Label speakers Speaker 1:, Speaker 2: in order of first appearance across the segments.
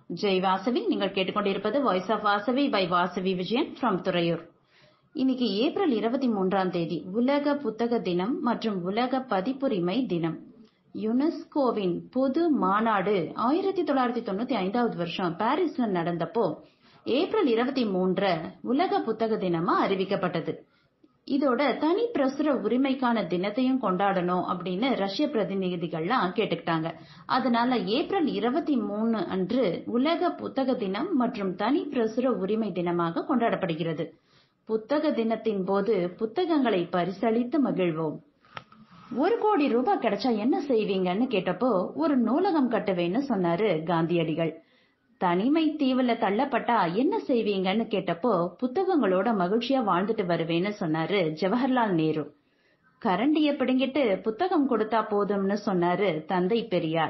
Speaker 1: ஜெய் வாசவி நீங்கள் கேட்டுக்கொண்டிருப்பது voice of Vasavi by Vasavi Vijayan from Thuraiyur இன்னைக்கு ஏப்ரல் இருபத்தி மூன்றாம் தேதி உலக புத்தக தினம் மற்றும் உலக பதிப்புரிமை தினம் யுனெஸ்கோவின் பொது மாநாடு ஆயிரத்தி தொள்ளாயிரத்தி தொண்ணூத்தி ஐந்தாவது வருஷம் பாரிஸ்ல நடந்தப்போ ஏப்ரல் இருபத்தி மூன்ற உலக புத்தக தினமா அறிவிக்கப்பட்டது இதோட தனி பிரசுர உரிமைக்கான தினத்தையும் கொண்டாடணும் அப்படின்னு ரஷ்ய பிரதிநிதிகள்லாம் கேட்டுக்கிட்டாங்க அதனால ஏப்ரல் இருபத்தி மூணு அன்று உலக புத்தக தினம் மற்றும் தனி பிரசுர உரிமை தினமாக கொண்டாடப்படுகிறது புத்தக தினத்தின் போது புத்தகங்களை பரிசளித்து மகிழ்வோம் ஒரு கோடி ரூபாய் கிடைச்சா என்ன செய்வீங்கன்னு கேட்டப்போ ஒரு நூலகம் கட்டுவேன்னு சொன்னாரு காந்தியடிகள் தனிமை தீவுல தள்ளப்பட்டா என்ன செய்வீங்கன்னு கேட்டப்போ புத்தகங்களோட மகிழ்ச்சியா வாழ்ந்துட்டு வருவேன்னு சொன்னாரு ஜவஹர்லால் நேரு கரண்டிய பிடுங்கிட்டு புத்தகம் கொடுத்தா போதும்னு சொன்னாரு தந்தை பெரியார்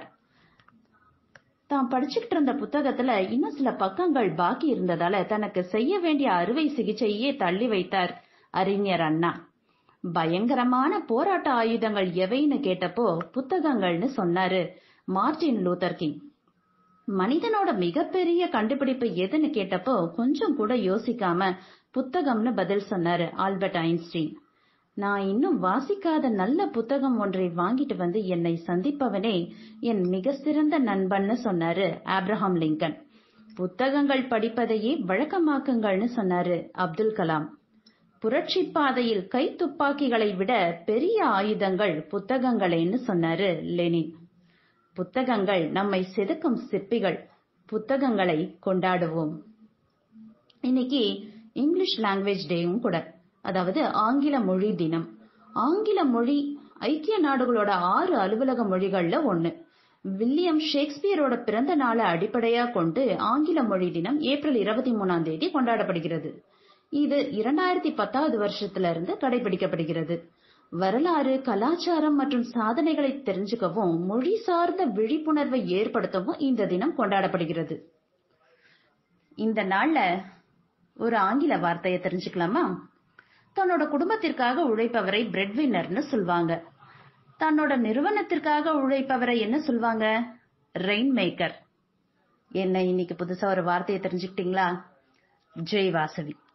Speaker 1: தான் படிச்சுக்கிட்டு இருந்த புத்தகத்துல இன்னும் சில பக்கங்கள் பாக்கி இருந்ததால தனக்கு செய்ய வேண்டிய அறுவை சிகிச்சையே தள்ளி வைத்தார் அறிஞர் அண்ணா பயங்கரமான போராட்ட ஆயுதங்கள் எவைன்னு கேட்டப்போ புத்தகங்கள்னு சொன்னாரு மார்டின் லூதர் கிங் மனிதனோட மிகப்பெரிய கண்டுபிடிப்பு எதுன்னு கேட்டப்போ கொஞ்சம் கூட யோசிக்காம புத்தகம்னு பதில் சொன்னாரு ஆல்பர்ட் ஐன்ஸ்டீன் நான் இன்னும் வாசிக்காத நல்ல புத்தகம் ஒன்றை வாங்கிட்டு வந்து என்னை சந்திப்பவனே என் மிக சிறந்த நண்பன்னு சொன்னாரு ஆப்ரஹாம் லிங்கன் புத்தகங்கள் படிப்பதையே வழக்கமாக்குங்கள்னு சொன்னாரு அப்துல் கலாம் புரட்சி பாதையில் கை துப்பாக்கிகளை விட பெரிய ஆயுதங்கள் புத்தகங்களேன்னு சொன்னாரு லெனின் புத்தகங்கள் நம்மை செதுக்கும் சிற்பிகள் புத்தகங்களை கொண்டாடுவோம் இன்னைக்கு இங்கிலீஷ் லாங்குவேஜ் டேவும் கூட அதாவது ஆங்கில மொழி தினம் ஆங்கில மொழி ஐக்கிய நாடுகளோட ஆறு அலுவலக மொழிகள்ல ஒண்ணு வில்லியம் ஷேக்ஸ்பியரோட பிறந்த நாளை அடிப்படையா கொண்டு ஆங்கில மொழி தினம் ஏப்ரல் இருபத்தி மூணாம் தேதி கொண்டாடப்படுகிறது இது இரண்டாயிரத்தி பத்தாவது வருஷத்துல இருந்து கடைபிடிக்கப்படுகிறது வரலாறு கலாச்சாரம் மற்றும் சாதனைகளை தெரிஞ்சுக்கவும் மொழி சார்ந்த விழிப்புணர்வை ஏற்படுத்தவும் இந்த தினம் கொண்டாடப்படுகிறது இந்த நாள்ல ஒரு ஆங்கில வார்த்தையை தெரிஞ்சுக்கலாமா தன்னோட குடும்பத்திற்காக உழைப்பவரை பிரெட் வின்னர்னு சொல்வாங்க தன்னோட நிறுவனத்திற்காக உழைப்பவரை என்ன சொல்வாங்க ரெயின் மேக்கர் என்ன இன்னைக்கு புதுசா ஒரு வார்த்தையை தெரிஞ்சுக்கிட்டீங்களா ஜெய் வாசவி